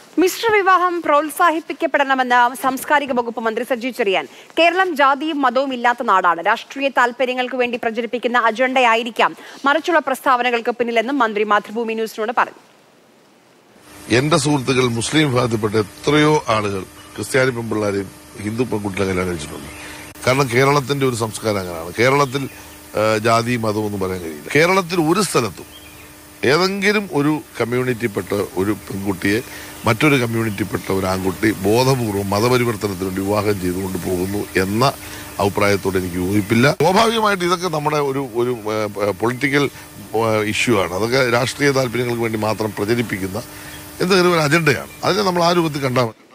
മിശ്ര വിവാഹം പ്രോത്സാഹിപ്പിക്കപ്പെടണമെന്ന് സാംസ്കാരിക വകുപ്പ് മന്ത്രി സജി ചെറിയാൻ കേരളം ജാതിയും മതവും ഇല്ലാത്ത നാടാണ് രാഷ്ട്രീയ താൽപര്യങ്ങൾക്ക് വേണ്ടി പ്രചരിപ്പിക്കുന്ന അജണ്ടയായിരിക്കാം മറിച്ചുള്ള പ്രസ്താവനകൾക്ക് പിന്നിലെന്നും മന്ത്രി മാതൃഭൂമി ന്യൂസിനോട് പറഞ്ഞു എന്റെ സുഹൃത്തുക്കൾ മുസ്ലിം വിഭാഗത്തിൽപ്പെട്ട എത്രയോ ആളുകൾ ക്രിസ്ത്യാനി പെൺപിള്ളാരെയും ഹിന്ദു പെൺകുട്ടികളെ കല്യാണം കഴിച്ചിട്ടുണ്ട് കാരണം കേരളത്തിന്റെ ഒരു സംസ്കാരം അങ്ങനെയാണ് കേരളത്തിൽ ആ, ജാതി മതം ഒന്നും പറയാൻ കഴിയില്ല കേരളത്തിൽ ഒരു സ്ഥലത്തും ഏതെങ്കിലും ഒരു കമ്മ്യൂണിറ്റിപ്പെട്ട ഒരു പെൺകുട്ടിയെ മറ്റൊരു കമ്മ്യൂണിറ്റിപ്പെട്ട ഒരു ആൺകുട്ടി ബോധപൂർവ്വം മതപരിവർത്തനത്തിന് വേണ്ടി വിവാഹം ചെയ്തുകൊണ്ട് പോകുന്നു എന്ന അഭിപ്രായത്തോട് എനിക്ക് യോജിപ്പില്ല സ്വാഭാവികമായിട്ട് ഇതൊക്കെ നമ്മുടെ ഒരു ഒരു പൊളിറ്റിക്കൽ ഇഷ്യൂ ആണ് അതൊക്കെ രാഷ്ട്രീയ താല്പര്യങ്ങൾക്ക് വേണ്ടി മാത്രം പ്രചരിപ്പിക്കുന്ന എന്തെങ്കിലും ഒരു അജണ്ടയാണ് അതിനെ നമ്മൾ ആ രൂപത്തിൽ കണ്ടാൽ മതി